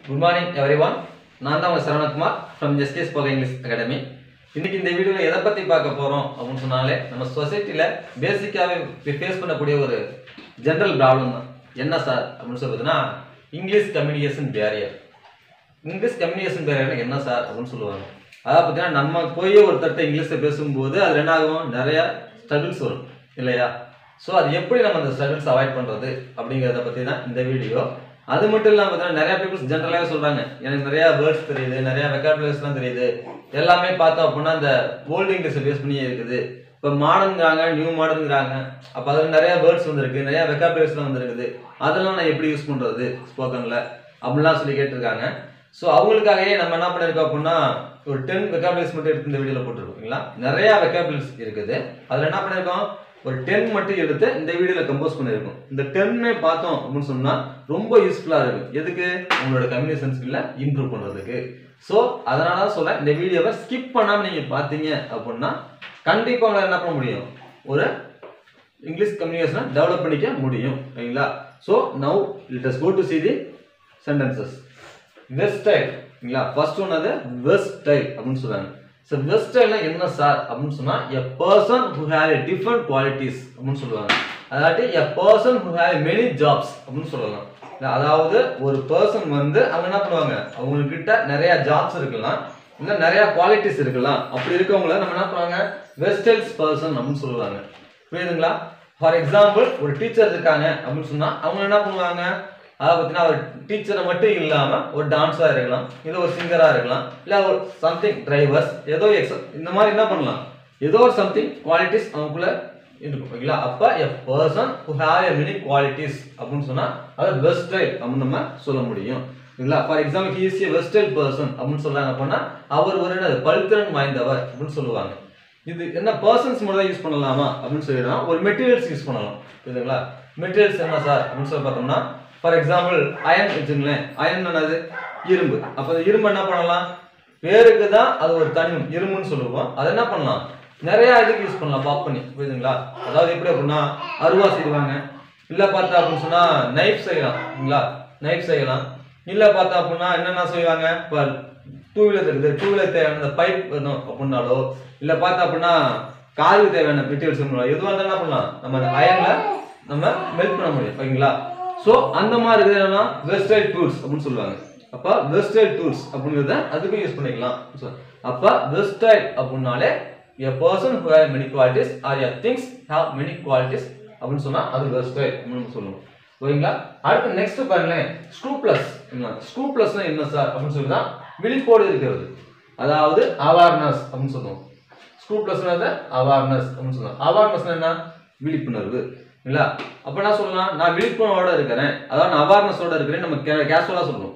Good morning every one நான் தான் உங்கள் சரவணகுமார் ஃப்ரம் ஜஸ்கே ஸ்போக இங்கிலீஷ் அகாடமி இன்னைக்கு இந்த வீடியோவில் எதை பற்றி பார்க்க போகிறோம் அப்படின்னு சொன்னாலே நம்ம சொசைட்டியில் பேசிக்காகவே ஃபேஸ் பண்ணக்கூடிய ஒரு ஜென்ரல் ப்ராப்ளம் தான் என்ன சார் அப்படின்னு சொல்லி பார்த்தீங்கன்னா English communication barrier English communication barrier என்ன சார் அப்படின்னு சொல்லுவாங்க அதாவது பார்த்தீங்கன்னா நம்ம போய் ஒருத்தர்கிட்ட இங்கிலீஷில் பேசும்போது அதில் என்ன ஆகும் நிறைய ஸ்ட்ரகிள்ஸ் வரும் இல்லையா ஸோ அது எப்படி நம்ம அந்த ஸ்ட்ரகிள்ஸ் அவாய்ட் பண்ணுறது அப்படிங்கிறத பற்றி தான் இந்த வீடியோ அது மட்டும் இல்லாமல் பார்த்தீங்கன்னா நிறைய பீப்புள்ஸ் ஜென்ரலாகவே சொல்கிறாங்க எனக்கு நிறைய வேர்ட்ஸ் தெரியுது நிறைய வெக்காபுலரிஸ்லாம் தெரியுது எல்லாமே பார்த்தோம் அப்படின்னா அந்த ஓல்டு இங்கிலீஷை பேஸ் பண்ணியே இருக்குது இப்போ மாடர்ன்ங்கிறாங்க நியூ மாடர்ன்ங்கிறாங்க அப்போ அதில் நிறைய வேர்ட்ஸ் வந்திருக்கு நிறைய வெக்காபுலரிஸ்லாம் வந்திருக்குது அதெல்லாம் நான் எப்படி யூஸ் பண்ணுறது ஸ்போக்கனில் அப்படிலாம் சொல்லி கேட்டிருக்காங்க ஸோ அவங்களுக்காகவே நம்ம என்ன பண்ணியிருக்கோம் அப்படின்னா ஒரு டென் வெக்காபுலரிஸ் மட்டும் எடுத்து இந்த வீடியோவில் போட்டிருக்கோங்களா நிறைய வெக்காபுலரிஸ் இருக்குது அதில் என்ன பண்ணியிருக்கோம் ஒரு டென் மட்டும் எடுத்து இந்த வீடியோவில் கம்போஸ் பண்ணியிருக்கோம் இந்த டென்மே பார்த்தோம் அப்படின்னு சொன்னால் ரொம்ப யூஸ்ஃபுல்லாக இருக்கும் எதுக்கு உங்களோட கம்யூனிகேஷன் ஸ்கில்லை இம்ப்ரூவ் பண்ணுறதுக்கு ஸோ அதனால தான் சொல்ல இந்த வீடியோவை ஸ்கிப் பண்ணாமல் நீங்கள் பார்த்தீங்க அப்படின்னா கண்டிப்பாக உங்களால் என்ன பண்ண முடியும் ஒரு இங்கிலீஷ் கம்யூனிகேஷனை டெவலப் பண்ணிக்க முடியும் சரிங்களா so now it is go to see the sentences versatile சரிங்களா ஃபர்ஸ்ட் ஒன் அது வெஸ்டைல் அப்படின்னு சொல்றாங்க ஸோ வெஸ்டைல்னா என்ன சார் அப்படின்னு சொன்னா a person who have a different qualities அப்படின்னு சொல்லுவாங்க அதாவது a person who have many jobs அப்படின்னு சொல்லலாம் இல்ல, அதாவது ஒரு பர்சன் வந்து அவங்க என்ன பண்ணுவாங்க அவங்க கிட்ட நிறைய ஜாப்ஸ் இருக்கலாம் இல்லை நிறைய குவாலிட்டிஸ் இருக்கலாம் அப்படி இருக்கவங்கள நம்ம என்ன பண்ணுவாங்க வெஸ்டைல்ஸ் பர்சன் அப்படின்னு சொல்லுவாங்க புரியுதுங்களா ஃபார் எக்ஸாம்பிள் ஒரு டீச்சர் இருக்காங்க அப்படின்னு சொன்னா அவங்க என்ன பண்ணுவாங்க அதை பார்த்தீங்கன்னா ஒரு டீச்சரை மட்டும் இல்லாம ஒரு டான்ஸா இருக்கலாம் இல்லை ஒரு சிங்கரா இருக்கலாம் இல்லை ஒரு சம்திங் டிரைவர்ஸ் ஏதோ எக்ஸ இந்த மாதிரி என்ன பண்ணலாம் ஏதோ ஒரு சம்திங் குவாலிட்டிஸ் அவங்களுக்குள்ள இருக்கும் ஓகேங்களா அப்ப a person who have a many qualities அப்படின்னு சொன்னா அது வெஸ்டைல் அப்படின்னு நம்ம சொல்ல முடியும் இல்லைங்களா for example he is a versatile person அப்படின்னு சொல்றாங்க அப்படின்னா அவர் ஒரு என்னது பல்திறன் வாய்ந்தவர் அப்படின்னு சொல்லுவாங்க இது என்ன பர்சன்ஸ் மட்டும் தான் யூஸ் பண்ணலாமா அப்படின்னு சொல்லிடுறோம் ஒரு மெட்டீரியல்ஸ் யூஸ் பண்ணலாம் புரியுதுங்களா மெட்டீரியல்ஸ் என்ன சார் அப்படின்னு சொல்லி பார்த்தோம்னா ஃபார் எக்ஸாம்பிள் அயன் வச்சுங்களேன் அயன் என்னது இரும்பு அப்போ இரும்பு என்ன பண்ணலாம் பேருக்கு தான் அது ஒரு தனிமம் இரும்புன்னு சொல்லுவோம் அதை என்ன பண்ணலாம் நிறைய இதுக்கு யூஸ் பண்ணலாம் பாப் பண்ணி புரியுதுங்களா அதாவது எப்படி அப்படின்னா அருவா செய்வாங்க இல்லை பார்த்தா அப்படின்னு சொன்னா நைஃப் செய்யலாம் இல்லைங்களா நைஃப் செய்யலாம் இல்லை பார்த்தா அப்படின்னா என்னென்ன செய்வாங்க இப்போ டூ வீலர் இருக்குது டூ வீலர் தேவையான இந்த பைப் வேணும் அப்படின்னாலோ இல்லை பார்த்தா அப்படின்னா காருக்கு தேவையான மெட்டீரியல்ஸ் எதுவாக இருந்தாலும் என்ன பண்ணலாம் நம்ம அந்த அயனில் நம்ம மெல்ட் பண்ண முடியும் ஓகேங்களா ஸோ அந்த மாதிரி இருக்குது என்னன்னா வெஸ்டைல் டூல்ஸ் அப்படின்னு சொல்லுவாங்க அப்போ வெஸ்டைல் டூல்ஸ் அப்படிங்கிறத அதுக்கும் யூஸ் பண்ணிக்கலாம் So, அப்போ வெஸ்டைல் அப்படின்னாலே a person who have many qualities or a things have many qualities அப்படின்னு சொன்னா அது வெஸ்டைல் அப்படின்னு நம்ம சொல்லுவோம் ஓகேங்களா அடுத்து நெக்ஸ்ட் பாருங்களேன் ஸ்க்ரூ பிளஸ் ஸ்க்ரூ பிளஸ்னா என்ன சார் அப்படின்னு சொல்லி தான் விழிப்போடு இருக்கிறது அதாவது அவேர்னஸ் அப்படின்னு சொல்லுவோம் ஸ்க்ரூ பிளஸ் அவேர்னஸ் அப்படின்னு சொல்லுவோம் அவேர்னஸ் என்ன விழிப்புணர்வு இல்ல அப்ப என்ன சொல்லலாம் நான் விழிப்புணர்வோட இருக்கிறேன் அதாவது நான் அவேர்னஸோட இருக்கிறேன் நம்ம கேஷுவலா சொல்லுவோம்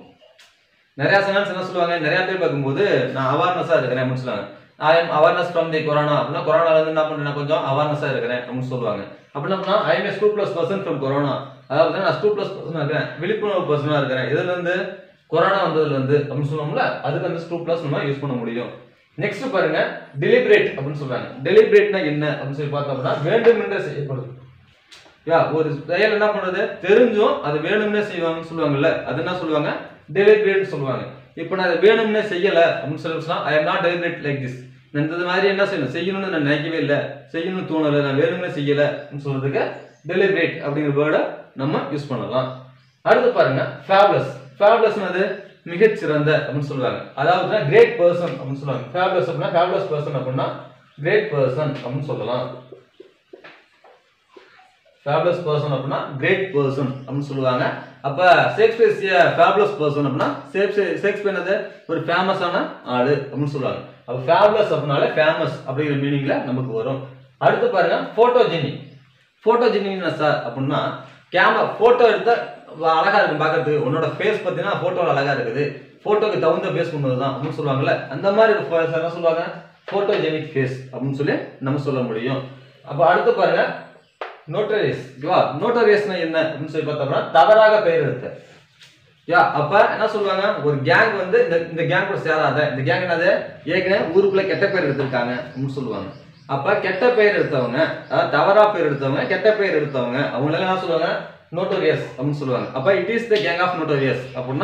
நிறைய சென்டென்ஸ் என்ன சொல்லுவாங்க நிறைய பேர் பார்க்கும்போது நான் அவேர்னஸா இருக்கிறேன் அப்படின்னு சொல்லுவாங்க I am awareness from the corona அப்படின்னா கொரோனால இருந்து என்ன பண்றேன் நான் கொஞ்சம் அவேர்னஸா இருக்கிறேன் அப்படின்னு சொல்லுவாங்க அப்படின்னா அப்படின்னா I am scrupulous person from corona அதாவது நான் ஸ்கூ பிளஸ் பர்சனா இருக்கிறேன் விழிப்புணர்வு பர்சனா இருக்கிறேன் இதுல இருந்து கொரோனா வந்ததுல இருந்து அப்படின்னு சொல்லுவோம்ல அதுக்கு வந்து ஸ்கூ பிளஸ் நம்ம யூஸ் பண்ண முடியும் நெக்ஸ்ட் பாருங்க டெலிபரேட் அப்படின்னு சொல்றாங்க டெலிபரேட்னா என்ன அப்படின்னு சொல்லி பார்த்தோம்னா வேண்டுமென்றே செய்யப்படுது யா ஒரு செயல் என்ன பண்றது தெரிஞ்சும் அது வேணும்னே செய்வாங்கன்னு சொல்லுவாங்கல்ல அது என்ன சொல்லுவாங்க டெலிபரேட் சொல்லுவாங்க இப்போ நான் அதை வேணும்னே செய்யல அப்படின்னு சொல்லி சொன்னா I am not deliberate like this இந்த மாதிரி என்ன செய்யணும் செய்யணும்னு நான் நினைக்கவே இல்லை செய்யணும்னு தோணலை நான் வேணும்னே செய்யல அப்படின்னு சொல்றதுக்கு டெலிபரேட் அப்படிங்கிற வேர்டை நம்ம யூஸ் பண்ணலாம் அடுத்து பாருங்க ஃபேப்லஸ் ஃபேப்லஸ்னது மிகச்சிறந்த அப்படின்னு சொல்லுவாங்க அதாவது கிரேட் பர்சன் அப்படின்னு சொல்லுவாங்க ஃபேப்லஸ் அப்படின்னா ஃபேப்லஸ் பர்சன் அப்படின்னா கிரேட் பர்சன் அப்படின்னு சொல்லலாம் ஃபேப்லஸ் பர்சன் அப்படின்னா கிரேட் பர்சன் அப்படின்னு சொல்லுவாங்க அப்ப ஷேக்ஸ்பியர் ஃபேப்லஸ் பர்சன் அப்படின்னா ஷேக்ஸ்பியர் என்னது ஒரு ஃபேமஸான ஆளு அப்படின்னு சொல்லுவாங்க அப்ப ஃபேப்லஸ் அப்படின்னாலே ஃபேமஸ் அப்படிங்கிற மீனிங்ல நமக்கு வரும் அடுத்து பாருங்க போட்டோஜெனி போட்டோஜெனி என்ன சார் அப்படின்னா கேமரா போட்டோ எடுத்தா வ- அழகா இருக்கும் பார்க்கறதுக்கு உன்னோட ஃபேஸ் பார்த்தீங்கன்னா போட்டோவில் அழகா இருக்குது போட்டோக்கு தகுந்த ஃபேஸ் கொண்டது தான் அப்படின்னு சொல்லுவாங்கல்ல அந்த மாதிரி ஒரு face என்ன சொல்லுவாங்க போட்டோஜெனிக் ஃபேஸ் அப்படின்னு சொல்லி நம்ம சொல்ல முடியும் அப்போ அடுத்து பாருங்க நோட்டரிஸ் ஓகேவா நோட்டரிஸ்னா என்ன அப்படின்னு சொல்லி பார்த்தோம்னா தவறாக பெயர் எடுத்த யா அப்ப என்ன சொல்லுவாங்க ஒரு கேங் வந்து இந்த இந்த கேங் கூட சேராத இந்த கேங் என்னது ஏற்கனவே ஊருக்குள்ள கெட்ட பேர் எடுத்திருக்காங்க அப்படின்னு சொல்லுவாங்க அப்ப கெட்ட பெயர் எடுத்தவங்க அதாவது தவறா பேர் எடுத்தவங்க கெட்ட பெயர் எடுத்தவங்க அவங்க எல்லாம் என்ன சொல்லுவாங்க நோட்டோரியஸ் அப்படின்னு சொல்லுவாங்க அப்ப it is the gang of notorious அப்படின்னா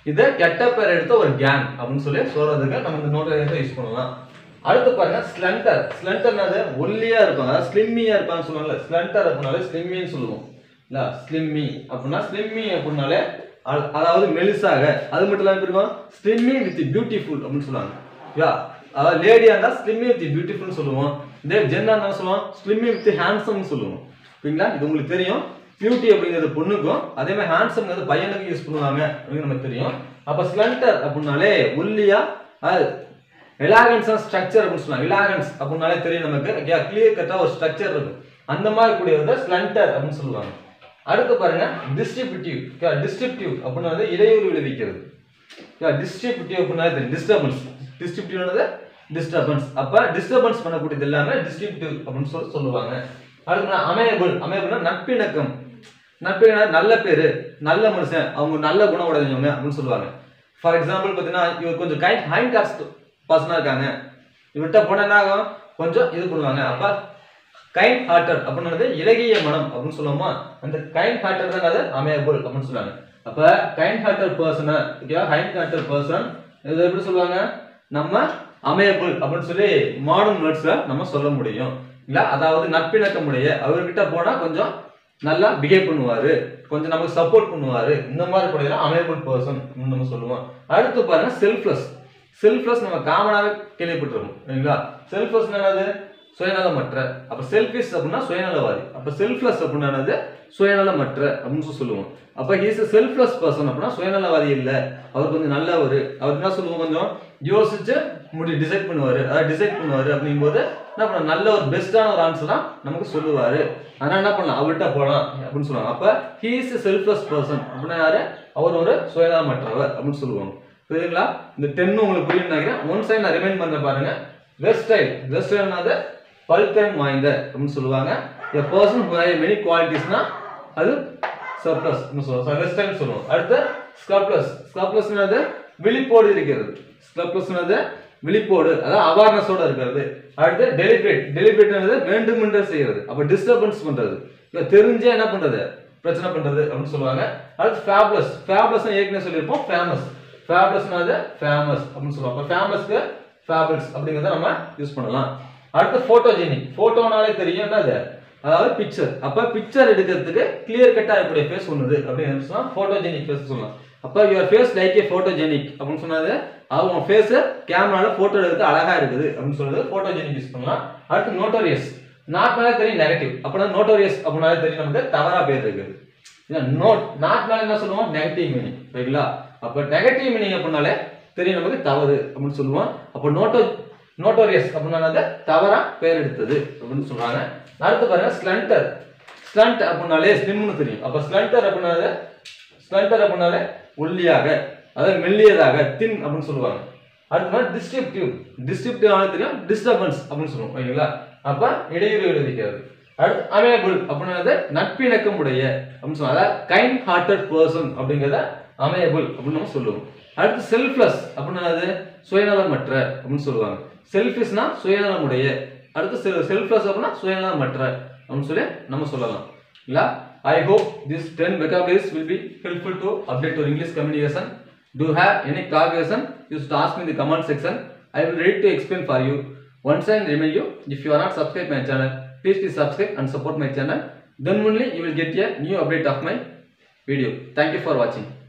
இதை கெட்ட பேர் எடுத்த ஒரு கேங் அப்படின்னு சொல்லி சொல்றதுக்கு நம்ம இந்த நோட்டை யூஸ் பண்ணலாம் அடுத்து பாருங்க ஸ்லண்டர் ஸ்லண்டர்னது ஒல்லியா இருப்பாங்க அதாவது ஸ்லிம்மியா இருப்பாங்க சொல்லுவாங்கல்ல ஸ்லண்டர் அப்படின்னாலே ஸ்லிம்மின்னு சொல்லுவோம் இல்ல ஸ்லிம்மி அப்படின்னா ஸ்லிம்மி அப்படின்னாலே அ- அதாவது மெலிசாக அது மட்டும் இல்லாம எப்படி இருக்கும் ஸ்லிம்மி வித் பியூட்டிஃபுல் அப்படின்னு சொல்லுவாங்க யா அதாவது லேடியா இருந்தா ஸ்லிம்மி வித் பியூட்டிஃபுல் சொல்லுவோம் இதே ஜென்னா இருந்தா சொல்லுவோம் ஸ்லிம்மி வித் ஹேண்ட்ஸம் சொல்லுவோம் ஓகேங்களா இது உங்களுக்கு தெரியும் பியூட்டி அப்படிங்கிறது பொண்ணுக்கும் அதே மாதிரி ஹேண்ட்ஸம்ங்கிறது பையனுக்கும் யூஸ் பண்ணுவாங்க அப்படின்னு நமக்கு தெரியும் அப்ப ஸ்லண்டர் அப்படின்னாலே ஒல்லியா அது எலாகன்ஸ் ஸ்ட்ரக்சர் அப்படின்னு சொல்லுவாங்க எலாகன்ஸ் அப்படின்னாலே தெரியும் நமக்கு கிளியர் கட்டா ஒரு ஸ்ட்ரக்சர் இருக்கு அந்த மாதிரி கூடியதை ஸ்லண்டர் அப்படின்னு சொல்லுவாங்க அடுத்து பாருங்க டிஸ்ட்ரிபியூட்டிவ் டிஸ்ட்ரிபியூட்டிவ் அப்படின்னா வந்து இடையூறு விளைவிக்கிறது டிஸ்ட்ரிபியூட்டிவ் அப்படின்னா தெரியும் டிஸ்டர்பன்ஸ் டிஸ்ட்ரிபியூட்டிவ்னது டிஸ்டர்பன்ஸ் அப்ப டிஸ்டர்பன்ஸ் பண்ணக்கூடியது எல்லாமே டிஸ்ட்ரிபியூட்டிவ் அப்படின்னு சொல்லி சொல்லுவாங்க அடுத்து அமையபிள் அமையபிள்னா நட்பிணக்கம் நட்பிணக்கம் நல்ல பேரு நல்ல மனுஷன் அவங்க நல்ல குணம் உடையவங்க அப்படின்னு சொல்லுவாங்க ஃபார் எக்ஸாம்பிள் பார்த்தீங்கன்னா இவர் கொஞ்சம் கைண்ட் ஹைண்ட் காஸ்ட் பர்சனாக இருக்காங்க இவர்கிட்ட போனா என்ன ஆகும் கொஞ்சம் இது பண்ணுவாங்க அப்ப கைண்ட் ஹார்ட்டட் அப்படின்றது இலகிய மனம் அப்படின்னு சொல்லுவோமா அந்த கைண்ட் ஹார்ட்டட் தான் அது அமையபிள் அப்படின்னு சொல்லுவாங்க அப்ப கைண்ட் ஹார்ட்டட் பர்சனை ஓகேவா கைண்ட் ஹார்ட்டட் பர்சன் இது எப்படி சொல்லுவாங்க நம்ம அமையபிள் அப்படின்னு சொல்லி மாடர்ன் வேர்ட்ஸ்ல நம்ம சொல்ல முடியும் இல்ல அதாவது நட்பிணக்கமுடைய அவர்கிட்ட போனா கொஞ்சம் நல்லா பிஹேவ் பண்ணுவாரு கொஞ்சம் நமக்கு சப்போர்ட் பண்ணுவாரு இந்த மாதிரி கூட அமையபிள் பர்சன் நம்ம சொல்லுவோம் அடுத்து பாருங்க செல்ஃப்லெஸ் செல்ஃப்லெஸ் நம்ம காமனாவே கேள்விப்பட்டிருக்கோம் சரிங்களா செல்ஃப்லெஸ் என்னது சுயநலமற்ற அப்ப செல்ஃபிஷ் அப்படின்னா சுயநலவாதி அப்ப செல்ஃப்லெஸ் அப்படின்னா என்னது சுயநலமற்ற அப்படின்னு சொல்லி சொல்லுவோம் அப்ப ஹீஸ் செல்ஃப்லெஸ் பர்சன் அப்படின்னா சுயநலவாதி இல்ல அவர் கொஞ்சம் நல்லவர் அவர் என்ன சொல்லுவோம் கொஞ்சம் யோசிச்சு முடி டிசைட் பண்ணுவாரு அதாவது டிசைட் பண்ணுவாரு அப்படிங்கும்போது என்ன பண்ண நல்ல ஒரு பெஸ்டான ஒரு ஆன்சர் தான் நமக்கு சொல்லுவாரு அதனால என்ன பண்ணலாம் அவர்கிட்ட போகலாம் அப்படின்னு சொல்லுவாங்க அப்ப ஹீஸ் செல்ஃப்லெஸ் பர்சன் அப்படின்னா யாரு அவர் ஒரு சுயநலமற்றவர் அப்படின்னு சொல்லுவாங்க புரியுதுங்களா இந்த டென் உங்களுக்கு புரியும் நினைக்கிறேன் ஒன் சைட் நான் ரிமைண்ட் பண்ண பாருங்க வெஸ்டைல் வெஸ்டைல்னாது பல்டைம் வாய்ந்த அப்படின்னு சொல்லுவாங்க a person who have many குவாலிட்டிஸ்னா அது சர்ப்ளஸ் சொல்லுவோம் வெஸ்டைல் சொல்லுவோம் அடுத்து ஸ்கப்ளஸ் ஸ்கப்ளஸ் என்னது விழிப்போடு இருக்கிறது ஸ்கப்ளஸ் என்னது விழிப்போடு அதாவது அவேர்னஸோட இருக்கிறது அடுத்து டெலிபரேட் டெலிபரேட் வேண்டுமென்றே செய்யறது அப்ப டிஸ்டர்பன்ஸ் பண்றது இல்ல தெரிஞ்சே என்ன பண்றது பிரச்சனை பண்றது அப்படின்னு சொல்லுவாங்க அடுத்து ஃபேப்லஸ் ஃபேப்லஸ் ஏற்கனவே சொல்லியிருப்போம் ஃபேமஸ் ஃபேப்லஸ்னாது ஃபேமஸ் அப்படின்னு சொல்லுவாங்க அப்ப ஃபேமஸ்க்கு ஃபேபிள்ஸ் அப்படிங்கிறத நம்ம யூஸ் பண்ணலாம் அடுத்து ஃபோட்டோஜெனிக் ஃபோட்டோனாலே தெரியும் என்னது அதாவது பிக்சர் அப்ப பிக்சர் எடுக்கிறதுக்கு கிளியர் கட்டா இருக்கக்கூடிய ஃபேஸ் ஒண்ணுது அப்படின்னு சொன்னா ஃபோட்டோஜெனிக் ஃபேஸ் சொல்லலாம் அப்ப your face like a photogenic அப்படின்னு சொன்னது அவங்க ஃபேஸ் கேமரால போட்டோ எடுத்து அழகா இருக்குது அப்படின்னு சொல்றது ஃபோட்டோஜெனிக் யூஸ் பண்ணலாம் அடுத்து நோட்டோரியஸ் நாட்னாலே தெரியும் நெகட்டிவ் அப்படின்னா நோட்டோரியஸ் அப்படின்னாலே தெரியும் நமக்கு தவறா பேர் இருக்குது நோட் நாட்னால என்ன சொல்லுவோம் நெகட்டிவ் மீனிங் சரிங்களா அப்ப நெகட்டிவ் மீனிங் அப்படின்னாலே தெரியும் நமக்கு தவறு அப்படின்னு சொல்லுவோம் அப்ப நோட்டோ நோட்டோரியஸ் அப்படின்னா தவறா பேர் எடுத்தது அப்படின்னு சொல்றாங்க அடுத்து பாருங்க ஸ்லண்டர் ஸ்லண்ட் அப்படின்னாலே ஸ்லிம்னு தெரியும் அப்ப ஸ்லண்டர் அப்படின்னாலே ஸ்லண்டர் அப்படின்னாலே ஒல்லியாக அதாவது மெல்லியதாக தின் அப்படின்னு சொல்லுவாங்க அடுத்து டிஸ்ட்ரிப்டிவ் டிஸ்ட்ரிப்டிவ் தெரியும் டிஸ்டர்பன்ஸ் அப்படின்னு சொல்லுவோம் ஓகேங்களா அப்ப இடையூறு விளைவிக்கிறது அடுத்து அமேபிள் அப்படின்றது நட்பிணக்கம் உடைய அப்படின்னு சொல்லுவாங்க அதாவது கைண்ட் ஹார்ட்டட் பர்சன் அப்படிங்கிறத அமேபிள் அப்படின்னு நம்ம சொல்லுவோம் அடுத்து செல்ஃப்லெஸ் அப்படின்னது சுயநலமற்ற அப்படின்னு சொல்லுவாங்க செல்ஃபிஷ்னா சுயநலமுடைய அடுத்து செல்ஃப்லெஸ் அப்படின்னா சுயநலமற்ற அப்படின்னு சொல்லி நம்ம சொல்லலாம் இல்ல I hope this ten vocabularies will be helpful to update your English communication. Do you have any clarification? You should ask me in the comment section. I will ready to explain for you. Once I remind you, if you are not subscribed my channel, please please subscribe and support my channel. Then only you will get a new update of my video. Thank you for watching.